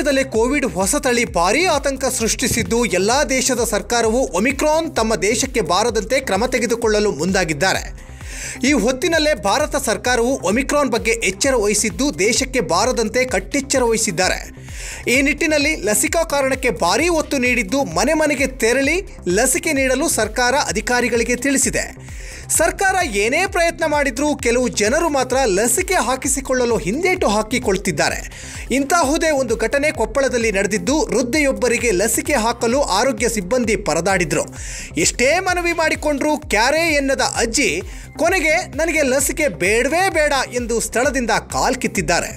ದೇಶದಲ್ಲಿ ಕೋವಿಡ್ ಹೊಸ ತಳಿ ಭಾರೀ ಆತಂಕ ಸೃಷ್ಟಿಸಿದ್ದು ಎಲ್ಲಾ ದೇಶದ ಸರ್ಕಾರವು ಒಮಿಕ್ರಾನ್ ತಮ್ಮ ದೇಶಕ್ಕೆ ಬಾರದಂತೆ ಕ್ರಮ ತೆಗೆದುಕೊಳ್ಳಲು ಮುಂದಾಗಿದ್ದಾರೆ ಈ ಹೊತ್ತಿನಲ್ಲೇ ಭಾರತ ಸರ್ಕಾರವು ಒಮಿಕ್ರಾನ್ ಬಗ್ಗೆ ಎಚ್ಚರ ವಹಿಸಿದ್ದು ದೇಶಕ್ಕೆ ಬಾರದಂತೆ ಕಟ್ಟೆಚ್ಚರ ವಹಿಸಿದ್ದಾರೆ ಈ ನಿಟ್ಟಿನಲ್ಲಿ ಲಸಿಕಾ ಕಾರಣಕ್ಕೆ ಭಾರೀ ಒತ್ತು ನೀಡಿದ್ದು ಮನೆ ಮನೆಗೆ ತೆರಳಿ ಲಸಿಕೆ ನೀಡಲು ಸರ್ಕಾರ ಅಧಿಕಾರಿಗಳಿಗೆ ತಿಳಿಸಿದೆ ಸರ್ಕಾರ ಏನೇ ಪ್ರಯತ್ನ ಮಾಡಿದ್ರೂ ಕೆಲವು ಜನರು ಮಾತ್ರ ಲಸಿಕೆ ಹಾಕಿಸಿಕೊಳ್ಳಲು ಹಿಂದೇಟು ಹಾಕಿಕೊಳ್ತಿದ್ದಾರೆ ಇಂತಹುದೇ ಒಂದು ಘಟನೆ ಕೊಪ್ಪಳದಲ್ಲಿ ನಡೆದಿದ್ದು ವೃದ್ಧೆಯೊಬ್ಬರಿಗೆ ಲಸಿಕೆ ಹಾಕಲು ಆರೋಗ್ಯ ಸಿಬ್ಬಂದಿ ಪರದಾಡಿದ್ರು ಎಷ್ಟೇ ಮನವಿ ಮಾಡಿಕೊಂಡ್ರೂ ಕ್ಯಾರೆ ಎನ್ನದ ಅಜ್ಜಿ ಕೊನೆಗೆ ನನಗೆ ಲಸಿಕೆ ಬೇಡವೇ ಬೇಡ ಎಂದು ಸ್ಥಳದಿಂದ ಕಾಲ್ಕಿತ್ತಿದ್ದಾರೆ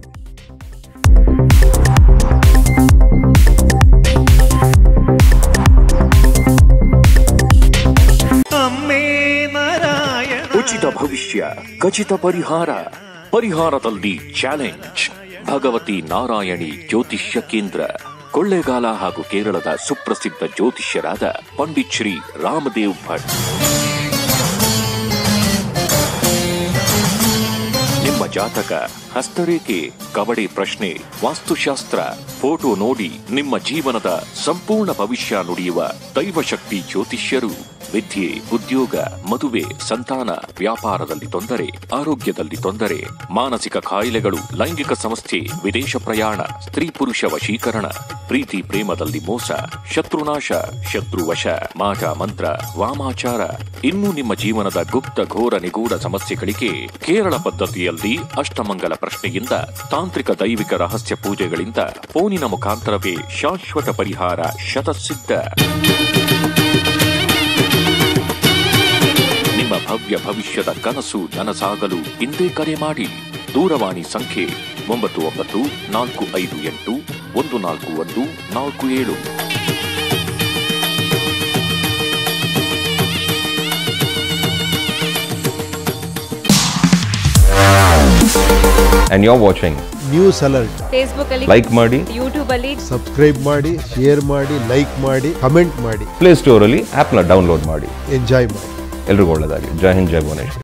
ಅಮ್ಮೇ ನಾರಾಯಣ ಉಚಿತ ಭವಿಷ್ಯ ಖಚಿತ ಪರಿಹಾರ ಪರಿಹಾರದಲ್ಲಿ ಚಾಲೆಂಜ್ ಭಗವತಿ ನಾರಾಯಣಿ ಜ್ಯೋತಿಷ್ಯ ಕೇಂದ್ರ ಕೊಳ್ಳೇಗಾಲ ಹಾಗೂ ಕೇರಳದ ಸುಪ್ರಸಿದ್ಧ ಜ್ಯೋತಿಷ್ಯರಾದ ಪಂಡಿತ್ ಶ್ರೀ ರಾಮದೇವ್ ಭಟ್ ನಿಮ್ಮ ಜಾತಕ ಹಸ್ತರೇಖೆ ಕಬಡ್ಡಿ ಪ್ರಶ್ನೆ ವಾಸ್ತುಶಾಸ್ತ್ರ ಫೋಟೋ ನೋಡಿ ನಿಮ್ಮ ಜೀವನದ ಸಂಪೂರ್ಣ ಭವಿಷ್ಯ ನುಡಿಯುವ ದೈವಶಕ್ತಿ ಜ್ಯೋತಿಷ್ಯರು ವಿದ್ಯೆ ಉದ್ಯೋಗ ಮದುವೆ ಸಂತಾನ ವ್ಯಾಪಾರದಲ್ಲಿ ತೊಂದರೆ ಆರೋಗ್ಯದಲ್ಲಿ ತೊಂದರೆ ಮಾನಸಿಕ ಕಾಯಿಲೆಗಳು ಲೈಂಗಿಕ ಸಮಸ್ಯೆ ವಿದೇಶ ಪ್ರಯಾಣ ಸ್ತ್ರೀ ಪುರುಷ ವಶೀಕರಣ ಪ್ರೀತಿ ಪ್ರೇಮದಲ್ಲಿ ಮೋಸ ಶತ್ರುನಾಶ ಶತ್ರುವಶ ಮಾಟ ಮಂತ್ರ ವಾಮಾಚಾರ ಇನ್ನು ನಿಮ್ಮ ಜೀವನದ ಗುಪ್ತ ಘೋರ ನಿಗೂಢ ಸಮಸ್ಯೆಗಳಿಗೆ ಕೇರಳ ಪದ್ಧತಿಯಲ್ಲಿ ಅಷ್ಟಮಂಗಲ ಪ್ರಶ್ನೆಯಿಂದ ತಾಂತ್ರಿಕ ದೈವಿಕ ರಹಸ್ಯ ಪೂಜೆಗಳಿಂದ ಫೋನಿನ ಮುಖಾಂತರವೇ ಶಾಶ್ವತ ಪರಿಹಾರ ಶತಸಿದ್ಧ ನಿಮ್ಮ ಭವ್ಯ ಭವಿಷ್ಯದ ಕನಸು ನನಸಾಗಲು ಇಂದೇ ಕರೆ ಮಾಡಿ ದೂರವಾಣಿ ಸಂಖ್ಯೆ ಒಂಬತ್ತು ಒಂಬತ್ತು ನಾಲ್ಕು ಐದು ಎಂಟು ಒಂದು ನಾಲ್ಕು ಒಂದು ನಾಲ್ಕು ಏಳು and you're watching. News alert Facebook ಅಲ್ಲಿ Like ಮಾಡಿ ಯೂಟ್ಯೂಬ್ ಅಲ್ಲಿ ಸಬ್ಸ್ಕ್ರೈಬ್ ಮಾಡಿ ಶೇರ್ ಮಾಡಿ ಲೈಕ್ ಮಾಡಿ ಕಮೆಂಟ್ ಮಾಡಿ ಪ್ಲೇ ಸ್ಟೋರಲ್ಲಿ ಆ್ಯಪ್ನ ಡೌನ್ಲೋಡ್ ಮಾಡಿ ಎಂಜಾಯ್ ಮಾಡಿ ಎಲ್ರಿಗೂ ಒಳ್ಳೆಯದಾಗಲಿ ಜೈ ಹಿಂದ್ ಜೈ ಭುವನೇಶ್ವರ್